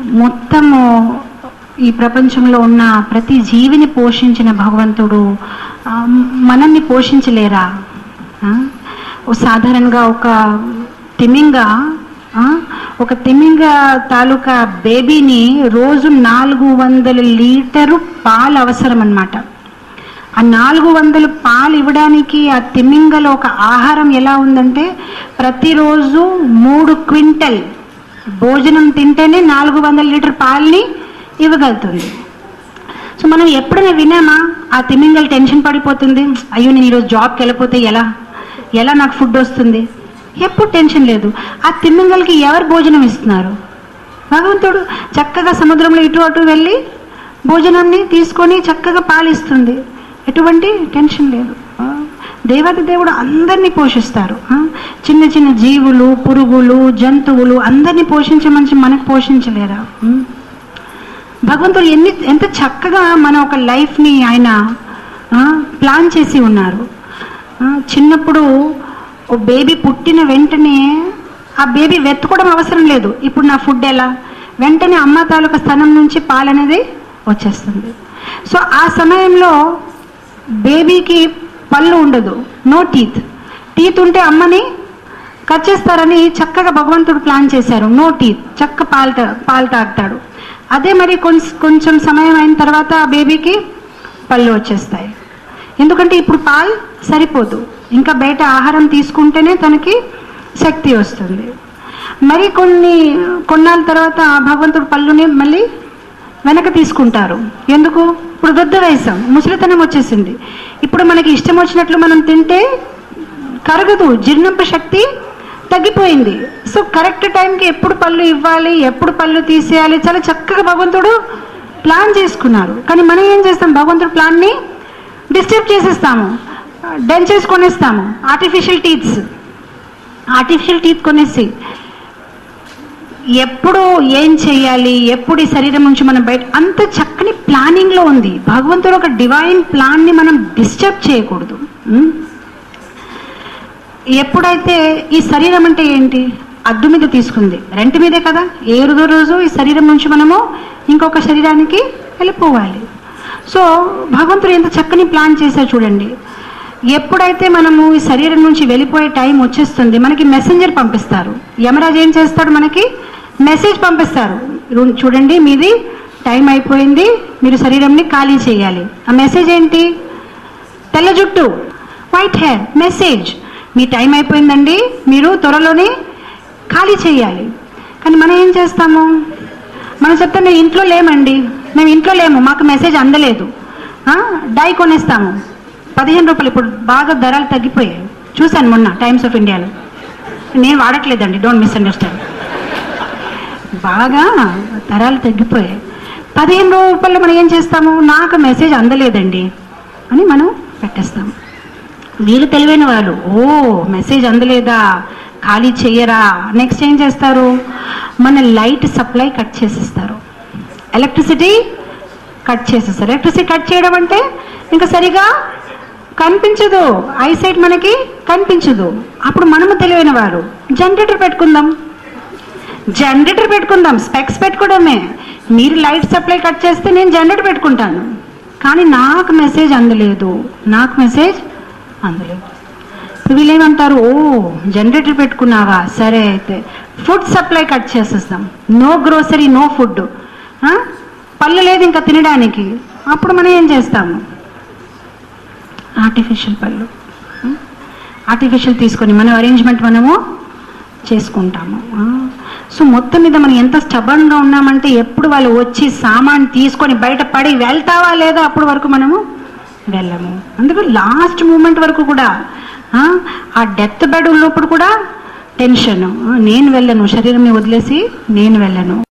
మొత్తము ఈ ప్రపంచంలో ఉన్న ప్రతి జీవిని పోషించిన భగవంతుడు ఆ, మనల్ని పోషించలేరా ఆ? ఓ సాధారణంగా ఒక తిమింగ ఆ, ఒక తిమింగ తాలూకా బేబీని రోజు నాలుగు వందల లీటరు పాలు అవసరం అన్నమాట ఆ నాలుగు వందల పాలు ఇవ్వడానికి ఆ తిమింగలో ఒక ఆహారం ఎలా ఉందంటే ప్రతిరోజు మూడు క్వింటల్ భోజనం తింటేనే నాలుగు వందల లీటర్ పాలని ఇవ్వగలుగుతుంది సో మనం ఎప్పుడైనా వినామా ఆ తిమింగల్ టెన్షన్ పడిపోతుంది అయ్యో నేను ఈరోజు జాబ్కి వెళ్ళిపోతే ఎలా ఎలా నాకు ఫుడ్ వస్తుంది ఎప్పుడు టెన్షన్ లేదు ఆ తిమింగల్కి ఎవరు భోజనం ఇస్తున్నారు భగవంతుడు చక్కగా సముద్రంలో ఇటు అటు వెళ్ళి భోజనాన్ని తీసుకొని చక్కగా పాలిస్తుంది ఎటువంటి టెన్షన్ లేదు ఆ, దేవత దేవుడు అందరినీ పోషిస్తారు ఆ, చిన్న చిన్న జీవులు పురుగులు జంతువులు అందరినీ పోషించమని మనకు పోషించలేరా ఉం? భగవంతుడు ఎన్ని ఎంత చక్కగా మన ఒక లైఫ్ని ఆయన ఆ, ప్లాన్ చేసి ఉన్నారు ఆ, చిన్నప్పుడు ఓ బేబీ పుట్టిన వెంటనే ఆ బేబీ వెతుకోవడం అవసరం లేదు ఇప్పుడు నా ఫుడ్ ఎలా వెంటనే అమ్మ తాలూకా స్థానం నుంచి పాలు అనేది వచ్చేస్తుంది సో ఆ సమయంలో బేబీకి పళ్ళు ఉండదు నో టీత్ టీత్ ఉంటే అమ్మని కట్ చేస్తారని చక్కగా భగవంతుడు ప్లాన్ చేశారు నో టీత్ చక్క పాలు తా- పాలు తాగుతాడు అదే మరి కొంచెం కొంచెం సమయం అయిన తర్వాత ఆ బేబీకి పళ్ళు వచ్చేస్తాయి ఎందుకంటే ఇప్పుడు పాలు సరిపోదు ఇంకా బయట ఆహారం తీసుకుంటేనే తనకి శక్తి వస్తుంది మరి కొన్ని కొన్నాళ్ళ తర్వాత ఆ భగవంతుడు పళ్ళుని మళ్ళీ వెనక తీసుకుంటారు ఎందుకు ఇప్పుడు వృద్ధ వయసు ముసలితనం వచ్చేసింది ఇప్పుడు మనకి ఇష్టం వచ్చినట్లు మనం తింటే కరగదు జీర్ణంప శక్తి తగ్గిపోయింది సో కరెక్ట్ టైంకి ఎప్పుడు పళ్ళు ఇవ్వాలి ఎప్పుడు పళ్ళు తీసేయాలి చాలా చక్కగా భగవంతుడు ప్లాన్ చేసుకున్నారు కానీ మనం ఏం చేస్తాం భగవంతుడు ప్లాన్ని డిస్టర్బ్ చేసేస్తాము డెంచెస్ కొనేస్తాము ఆర్టిఫిషియల్ టీత్స్ ఆర్టిఫిషియల్ టీత్ కొనేసి ఎప్పుడు ఏం చేయాలి ఎప్పుడు ఈ శరీరం నుంచి మనం బయట అంత చక్కని ప్లానింగ్ లో ఉంది భగవంతుడు ఒక డివైన్ ప్లాన్ ని మనం డిస్టర్బ్ చేయకూడదు ఉం? ఎప్పుడైతే ఈ శరీరం అంటే ఏంటి అడ్డు మీద తీసుకుంది రెంట్ మీదే కదా ఏ రోజు రోజు ఈ శరీరం నుంచి మనము ఇంకొక శరీరానికి వెళ్ళిపోవాలి సో భగవంతుడు ఎంత చక్కని ప్లాన్ చేశారు చూడండి ఎప్పుడైతే మనము ఈ శరీరం నుంచి వెళ్ళిపోయే టైం వచ్చేస్తుంది మనకి మెసెంజర్ పంపిస్తారు యమరాజు ఏం చేస్తాడు మనకి మెసేజ్ పంపిస్తారు రు- చూడండి మీది టైం అయిపోయింది మీరు శరీరంని ఖాళీ చేయాలి ఆ మెసేజ్ ఏంటి తెల్ల జుట్టు వైట్ హెయిర్ మెసేజ్ మీ టైం అయిపోయిందండి మీరు త్వరలోనే ఖాళీ చేయాలి కానీ మనం ఏం చేస్తాము మనం చెప్తాం మేము ఇంట్లో లేమండి మేము ఇంట్లో లేము మాకు మెసేజ్ అందలేదు ఆ, డై కొనేస్తాము పదిహేను రూపాయలు ఇప్పుడు బాగా ధరలు తగ్గిపోయాయి చూశాను మొన్న టైమ్స్ ఆఫ్ ఇండియాలో నేను వాడట్లేదండి డోంట్ మిస్అండర్స్టాండ్ బాగా ధరలు తగ్గిపోయాయి పదిహేను రూపాయలు మనం ఏం చేస్తాము నాకు మెసేజ్ అందలేదండి అని మనం పెట్టేస్తాము వీళ్ళు తెలివైన వాళ్ళు ఓ మెసేజ్ అందలేదా ఖాళీ చెయ్యరా నెక్స్ట్ ఏం చేస్తారు మన లైట్ సప్లై కట్ చేసేస్తారు ఎలక్ట్రిసిటీ కట్ చేసేస్తారు ఎలక్ట్రిసిటీ కట్ చేయడం అంటే ఇంకా సరిగా కనిపించదు ఐసైట్ మనకి కనిపించదు అప్పుడు మనము తెలివైన వారు జనరేటర్ పెట్టుకుందాం జనరేటర్ పెట్టుకుందాం స్పెక్స్ పెట్టుకోవడమే మీరు లైట్ సప్లై కట్ చేస్తే నేను జనరేటర్ పెట్టుకుంటాను కానీ నాకు మెసేజ్ అందలేదు నాకు మెసేజ్ అందలేదు ఇప్పుడు వీళ్ళు ఏమంటారు ఓ జనరేటర్ పెట్టుకున్నావా సరే అయితే ఫుడ్ సప్లై కట్ చేసేస్తాం నో గ్రోసరీ నో ఫుడ్ పళ్ళు లేదు ఇంకా తినడానికి అప్పుడు మనం ఏం చేస్తాము ఆర్టిఫిషియల్ పళ్ళు ఆర్టిఫిషియల్ తీసుకొని మన అరేంజ్మెంట్ మనము చేసుకుంటాము ఆ. సో మొత్తం మీద మనం ఎంత స్టబన్గా ఉన్నామంటే ఎప్పుడు వాళ్ళు వచ్చి సామాన్ తీసుకొని బయట పడి వెళ్తావా లేదా అప్పుడు వరకు మనము వెళ్ళము అందుకు లాస్ట్ మూమెంట్ వరకు కూడా ఆ, ఆ డెత్ బెడ్ ఉన్నప్పుడు కూడా టెన్షన్ నేను వెళ్ళను శరీరం వదిలేసి నేను వెళ్ళను